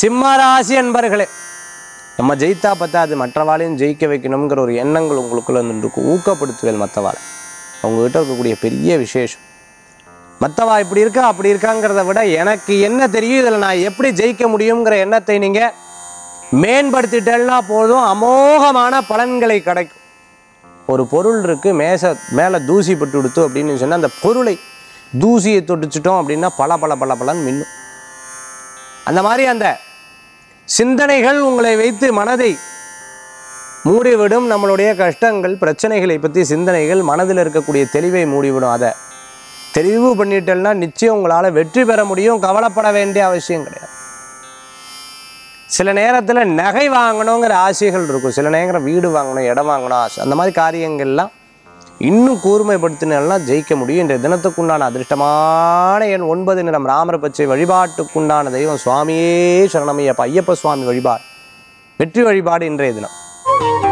சிம்மராசி அன்பர்களே நம்ம ஜெயித்தா பத்தாது மற்றவாளையும் ஜெயிக்க வைக்கணுங்கிற ஒரு எண்ணங்கள் உங்களுக்குள்ள இருக்கும் ஊக்கப்படுத்துவேல் மற்றவாளை அவங்ககிட்ட இருக்கக்கூடிய பெரிய விசேஷம் மற்றவா இப்படி இருக்கா அப்படி இருக்காங்கிறத விட எனக்கு என்ன தெரியும் இதில் நான் எப்படி ஜெயிக்க முடியுங்கிற எண்ணத்தை நீங்கள் மேம்படுத்திட்டேன்னா போதும் அமோகமான பலன்களை கிடைக்கும் ஒரு பொருள் இருக்குது மேச மேலே தூசி பட்டு கொடுத்து அப்படின்னு சொன்னால் அந்த பொருளை தூசியை தொட்டுச்சிட்டோம் அப்படின்னா பல பல பல பலன் மின்னும் அந்த மாதிரி அந்த சிந்தனைகள் உங்களை வைத்து மனதை மூடிவிடும் நம்மளுடைய கஷ்டங்கள் பிரச்சனைகளை பற்றி சிந்தனைகள் மனதில் இருக்கக்கூடிய தெளிவை மூடிவிடும் அதை தெளிவு பண்ணிட்டேன்னா நிச்சயம் உங்களால் வெற்றி பெற முடியும் கவலைப்பட வேண்டிய அவசியம் கிடையாது சில நேரத்தில் நகை வாங்கணுங்கிற ஆசைகள் இருக்கும் சில நேரம் வீடு வாங்கணும் இடம் வாங்கணும் ஆசை அந்த மாதிரி காரியங்கள்லாம் இன்னும் கூர்மைப்படுத்தினா ஜெயிக்க முடியும் இன்றைய தினத்துக்குண்டான அதிர்ஷ்டமான எண் ஒன்பது நிறம் ராமர் பச்சை வழிபாட்டுக்குண்டான தெய்வம் சுவாமியே சரணமையப்ப ஐயப்ப சுவாமி வழிபாடு வெற்றி வழிபாடு இன்றைய தினம்